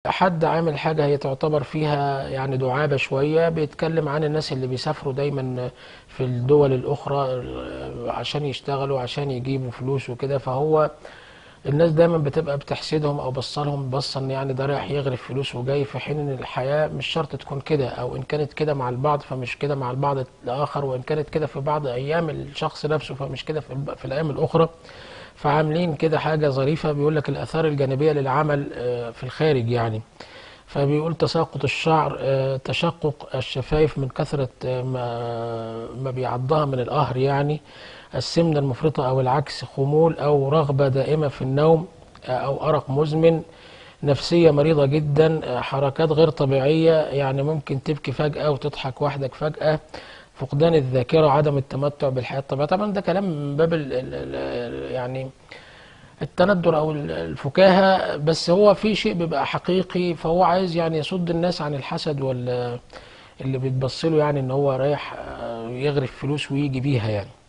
حد عامل حاجة هي تعتبر فيها يعني دعابة شوية بيتكلم عن الناس اللي بيسافروا دايما في الدول الأخرى آه، عشان يشتغلوا عشان يجيبوا فلوس وكده فهو الناس دايما بتبقى بتحسدهم او بصلهم بصه ان يعني ده رايح يغرف فلوس وجاي في حين ان الحياه مش شرط تكون كده او ان كانت كده مع البعض فمش كده مع البعض الاخر وان كانت كده في بعض ايام الشخص نفسه فمش كده في, الب- في الايام الاخرى فعاملين كده حاجه ظريفه بيقول لك الاثار الجانبيه للعمل آه، في الخارج يعني فبيقول تساقط الشعر آه، تشقق الشفايف من كثرة آه، ما ما بيعضها من القهر يعني السمنة المفرطة أو العكس خمول أو رغبة دائمة في النوم آه، أو أرق مزمن نفسية مريضة جدا آه، حركات غير طبيعية يعني ممكن تبكي فجأة وتضحك وحدك فجأة فقدان الذاكرة عدم التمتع بالحياة الطبيعية طبعا ده كلام من باب ال ال ال يعني التندر او الفكاهه بس هو في شيء بيبقى حقيقي فهو عايز يعني يصد الناس عن الحسد وال اللي بيتبص له يعني ان هو رايح آه، يغرف فلوس ويجي بيها يعني